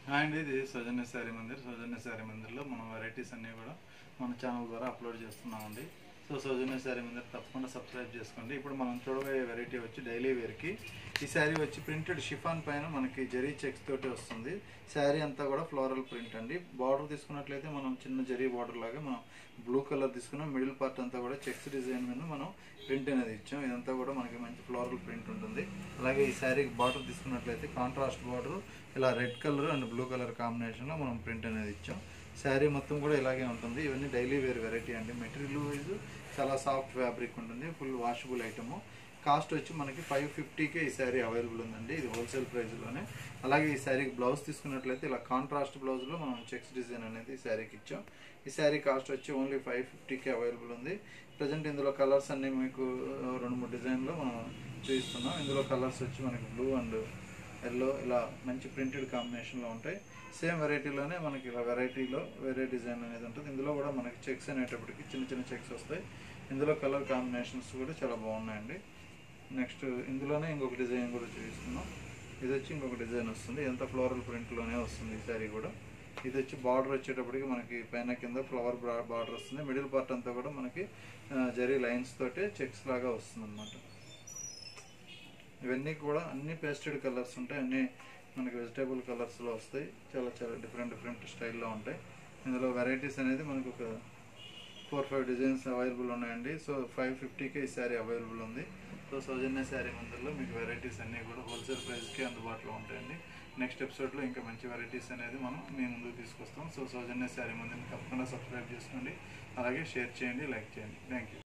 hi అండి ఇది సౌజన్య శారీ మందిర్ సౌజన్య శారీ మందిర్లో మనం వెరైటీస్ అన్నీ కూడా మన ఛానల్ ద్వారా అప్లోడ్ చేస్తున్నామండి సో సౌజన్య శారీ మందిర్ తప్పకుండా సబ్స్క్రైబ్ చేసుకోండి ఇప్పుడు మనం చూడబోయే వెరైటీ వచ్చి డైలీ వేర్కి ఈ శారీ వచ్చి ప్రింటెడ్ షిఫాన్ పైన మనకి జరీ చెక్స్ తోటి వస్తుంది శారీ అంతా కూడా ఫ్లోరల్ ప్రింట్ అండి బార్డర్ తీసుకున్నట్లయితే మనం చిన్న జరీ బార్డర్ లాగా మనం బ్లూ కలర్ తీసుకున్నాం మిడిల్ పార్ట్ అంతా కూడా చెక్స్ డిజైన్ మీద మనం ప్రింట్ అనేది ఇచ్చాం ఇదంతా కూడా మనకి మంచి ఫ్లోరల్ ప్రింట్ ఉంటుంది అలాగే ఈ శారీకి బార్డర్ తీసుకున్నట్లయితే కాంట్రాస్ట్ బార్డర్ ఇలా red colour and blue colour కాంబినేషన్లో మనం ప్రింట్ అనేది ఇచ్చాం శారీ మొత్తం కూడా ఇలాగే ఉంటుంది ఇవన్నీ డైలీ వేర్ వెరైటీ అండి మెటీరియల్ వైజ్ చాలా సాఫ్ట్ ఫ్యాబ్రిక్ ఉంటుంది ఫుల్ వాషబుల్ ఐటమ్ కాస్ట్ వచ్చి మనకి ఫైవ్ ఫిఫ్టీకే ఈ శారీ అవైలబుల్ ఉందండి ఇది హోల్సేల్ ప్రైస్లోనే అలాగే ఈ శారీకి బ్లౌజ్ తీసుకున్నట్లయితే ఇలా కాంట్రాస్ట్ బ్లౌజ్లో మనం చెక్స్ డిజైన్ అనేది ఈ శారీకి ఇచ్చాం ఈ శారీ కాస్ట్ వచ్చి ఓన్లీ ఫైవ్ ఫిఫ్టీకే అవైలబుల్ ఉంది ప్రజెంట్ ఇందులో కలర్స్ అన్ని మీకు ఆ, రెండు మూడు డిజైన్లో మనం చూపిస్తున్నాం ఇందులో కలర్స్ వచ్చి మనకి బ్లూ అండ్ ఎల్లో ఇలా మంచి ప్రింటెడ్ కాంబినేషన్లో ఉంటాయి సేమ్ వెరైటీలోనే మనకి ఇలా వెరైటీలో వేరే డిజైన్ అనేది ఉంటుంది ఇందులో కూడా మనకి చెక్స్ అనేటప్పటికి చిన్న చిన్న చెక్స్ వస్తాయి ఇందులో కలర్ కాంబినేషన్స్ కూడా చాలా బాగున్నాయండి నెక్స్ట్ ఇందులోనే ఇంకొక డిజైన్ కూడా చూపిస్తున్నాం ఇది వచ్చి ఇంకొక డిజైన్ వస్తుంది ఎంత ఫ్లోరల్ ప్రింట్లోనే వస్తుంది ఈ శారీ కూడా ఇది వచ్చి బార్డర్ వచ్చేటప్పటికి మనకి పైన కింద ఫ్లవర్ బార్డర్ వస్తుంది మిడిల్ పార్ట్ అంతా కూడా మనకి ఆ, జరీ లైన్స్ తోటి చెక్స్ లాగా వస్తుంది అనమాట ఇవన్నీ కూడా అన్ని పేస్టెడ్ కలర్స్ ఉంటాయి అన్ని మనకి వెజిటేబుల్ కలర్స్లో వస్తాయి చాలా చాలా డిఫరెంట్ డిఫరెంట్ స్టైల్లో ఉంటాయి ఇందులో వెరైటీస్ అనేది మనకు ఒక ఫోర్ ఫైవ్ డిజైన్స్ అవైలబుల్ ఉన్నాయండి సో ఫైవ్ ఫిఫ్టీకే ఈ శారీ అవైలబుల్ ఉంది సో సౌజన్య శారీ మందుల్లో మీకు వెరైటీస్ అన్నీ కూడా హోల్సేల్ ప్రైస్కి అందుబాటులో ఉంటాయండి నెక్స్ట్ ఎపిసోడ్లో ఇంకా మంచి వెరైటీస్ అనేది మనం మీ ముందుకు తీసుకొస్తాం సో సౌజన్య శారీ మందిని తప్పకుండా సబ్స్క్రైబ్ చేసుకోండి అలాగే షేర్ చేయండి లైక్ చేయండి థ్యాంక్ యూ